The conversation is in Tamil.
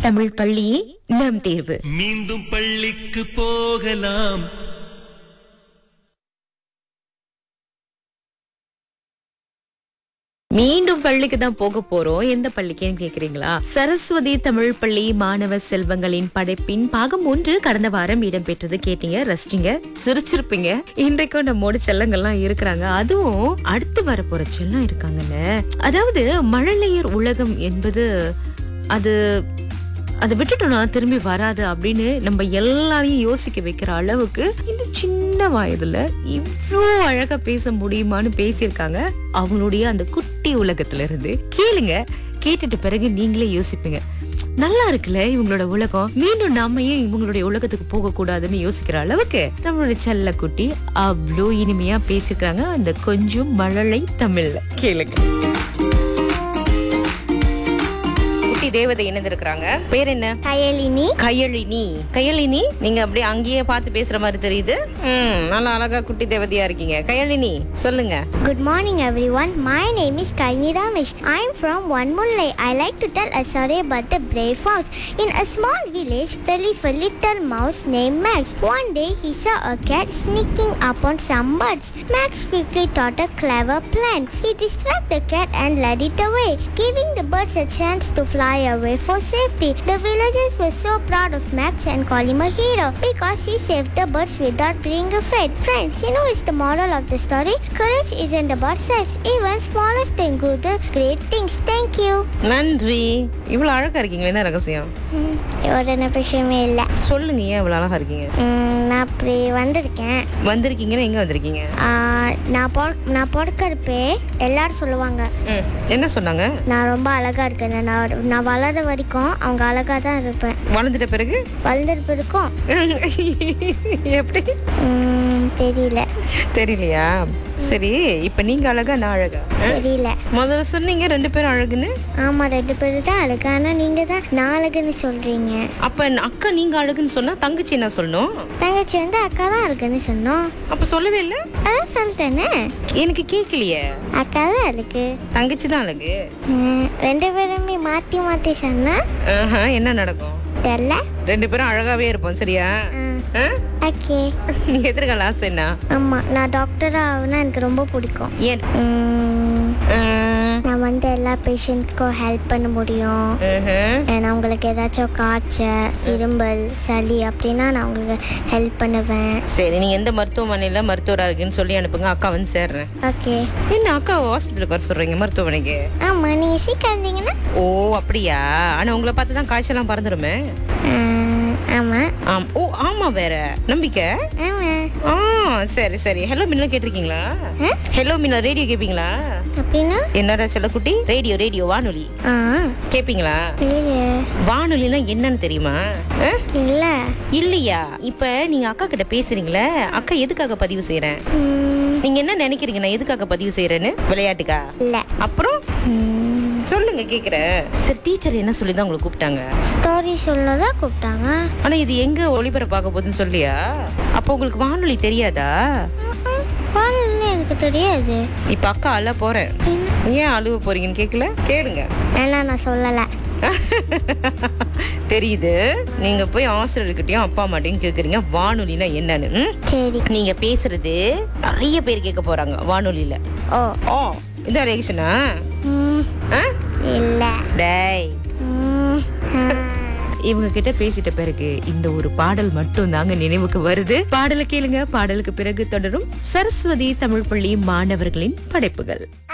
தமிழ் பள்ளியே நம் தேர்வு மீண்டும் பள்ளிக்கு போகலாம் மீண்டும் பள்ளிக்கு தான் போக போறோம் எந்த பள்ளிக்குன்னு கேக்குறீங்களா சரஸ்வதி தமிழ் பள்ளி மாணவ செல்வங்களின் படைப்பின் பாகம் ஒன்று கடந்த வாரம் இடம்பெற்றது கேட்டீங்க ரசிச்சிங்க சிரிச்சிருப்பீங்க இன்றைக்கும் நம்மோட செல்லங்கள்லாம் இருக்கிறாங்க அதுவும் அடுத்து வர போற செல்லம் இருக்காங்கல்ல அதாவது மழலையர் உலகம் என்பது அது அதை விட்டுட்டோம்னா திரும்பி வராது அப்படின்னு நம்ம எல்லாரையும் யோசிக்க வைக்கிற அளவுக்கு இந்த சின்ன வயதுல இவ்ளோ அழகா பேச முடியுமான்னு பேசியிருக்காங்க அவங்களுடைய அந்த குட்டி உலகத்துல இருந்து கேளுங்க கேட்டுட்டு பிறகு நீங்களே யோசிப்பீங்க நல்லா இருக்குல்ல இவங்களோட உலகம் மீண்டும் நாம ஏன் இவங்களுடைய உலகத்துக்கு போக கூடாதுன்னு யோசிக்கிற அளவுக்கு நம்மளுடைய செல்ல குட்டி அவ்வளோ இனிமையா பேசியிருக்காங்க அந்த கொஞ்சம் மழலை தமிழ்ல கேளுங்க குட்டி தேவதை இணைந்திருக்கிறாங்க பேர் என்ன கயலினி கையளினி கையளினி நீங்க அப்படியே அங்கேயே பார்த்து பேசுற மாதிரி தெரியுது ம் நல்லா அழகா குட்டி தேவதையா இருக்கீங்க கையளினி சொல்லுங்க Good morning everyone. My name is Kaini Ramesh. I am from One Mullai. I like to tell a story about the brave fox. In a small village, there lived a little mouse named Max. One day he saw a cat sneaking upon some birds. Max quickly thought a clever plan. He distracted the cat and led it away, giving the birds a chance to fly away for safety. The villagers were so proud of Max and called him a hero because he saved the birds without being afraid. Friends, you know it's the moral of the story. Courage isn't about sex. Even smallest thing do the great things. Thank you. நன்றி இவ்வளவு அழகா இருக்கீங்க என்ன ரகசியம் ம், ஒரு விஷயமே இல்லை சொல்லுங்க ஏன் இவ்வளவு அழகா இருக்கீங்க நான் அப்படி வந்திருக்கேன் வந்திருக்கீங்கன்னா எங்க வந்திருக்கீங்க ஆ, நான் பொ நான் பிறக்கிறப்பே எல்லாரும் சொல்லுவாங்க ம், என்ன சொன்னாங்க நான் ரொம்ப அழகா இருக்கேன் நான் நான் வளர வரைக்கும் அவங்க அழகா தான் இருப்பேன் வளர்ந்துட்ட பிறகு வளர்ந்துருப்பு இருக்கும் எப்படி ம், தெரியல தெரியலையா சரி இப்ப நீங்க அழகா நான் அழகா தெரியல முதல்ல சொன்னீங்க ரெண்டு பேரும் அழகுன்னு ஆமா ரெண்டு பேரும் தான் அழகு ஆனா நீங்க தான் நான் அழகுன்னு சொல்றீங்க அப்ப அக்கா நீங்க அழகுன்னு சொன்னா தங்கச்சி என்ன சொல்லணும் தங்கச்சி வந்து அக்கா தான் அழகுன்னு சொன்னோம் அப்ப சொல்லவே இல்ல அதான் சொல்லிட்டேனே எனக்கு கேட்கலையே அக்கா தான் அழகு தங்கச்சி தான் அழகு ம், ரெண்டு பேருமே மாத்தி மாத்தி சொன்னா ஆஹா, என்ன நடக்கும் தெரியல ரெண்டு பேரும் அழகாவே இருப்போம் சரியா ஆ? ஓகே நீ எதிர்கால ஆசை என்ன ஆமா நான் டாக்டரா ஆகுனா எனக்கு ரொம்ப பிடிக்கும் ஏன் ம், ஆ, நான் வந்து எல்லா பேஷண்ட்ஸ்க்கும் ஹெல்ப் பண்ண முடியும் ம்ஹும். ஏன்னா அவங்களுக்கு ஏதாச்சும் காய்ச்சல் இரும்பல் சளி அப்படின்னா நான் அவங்களுக்கு ஹெல்ப் பண்ணுவேன் சரி நீங்க எந்த மருத்துவமனையில மருத்துவரா இருக்குன்னு சொல்லி அனுப்புங்க அக்கா வந்து சேர்றேன் ஓகே என்ன அக்கா ஹாஸ்பிட்டலுக்கு வர சொல்றீங்க மருத்துவமனைக்கு ஆமாம் நீங்கள் சீக்கிரம் இருந்தீங்கன்னா ஓ அப்படியா ஆனா உங்களை பார்த்து தான் காய்ச்சலாம் பறந்துருமே ஆமாம் ஆம் ஓ ஆமா வேற நம்பிக்கை ஆமாம் ஆ சரி சரி ஹலோ மின்ன கேட்டிருக்கீங்களா ஹலோ மின்ன ரேடியோ கேப்பீங்களா அப்படின்னா என்னடா செல்லக்குட்டி ரேடியோ ரேடியோ வானொலி ஆ கேப்பீங்களா இல்லையே வானொலினா என்னன்னு தெரியுமா ஆ? இல்லை இல்லையா இப்ப நீங்க அக்கா கிட்ட பேசுறீங்களே அக்கா எதுக்காக பதிவு செய்யறேன் நீங்க என்ன நினைக்கிறீங்க நான் எதுக்காக பதிவு செய்யறேன்னு விளையாட்டுக்கா இல்லை அப்புறம் சொல்லுங்க கேக்குறேன் சரி டீச்சர் என்ன சொல்லி தான் உங்களை கூப்பிட்டாங்க ஸ்டோரி சொல்ல தான் கூப்பிட்டாங்க ஆனா இது எங்க ஒளிபரப்பாக போகுதுன்னு சொல்லியா அப்போ உங்களுக்கு வானொலி தெரியாதா பாடல்னு எனக்கு தெரியாது இப்ப அக்கா அழ போறேன் ஏன் அழுவ போறீங்கன்னு கேக்கல கேளுங்க ஏன்னா நான் சொல்லலை தெரியுது நீங்க போய் ஆசிரியர்கிட்டயும் அப்பா அம்மாட்டையும் கேக்குறீங்க வானொலினா என்னன்னு ம்? சரி நீங்க பேசுறது நிறைய பேர் கேட்க போறாங்க வானொலியில ஓ ஓ இதான் ரியாக்ஷனா ம், இல்லை டேய் ம், ஆ. இவங்க கிட்ட பேசிட்ட பிறகு இந்த ஒரு பாடல் மட்டும் தாங்க நினைவுக்கு வருது பாடலை கேளுங்க பாடலுக்கு பிறகு தொடரும் சரஸ்வதி தமிழ் பள்ளி மாணவர்களின் படைப்புகள்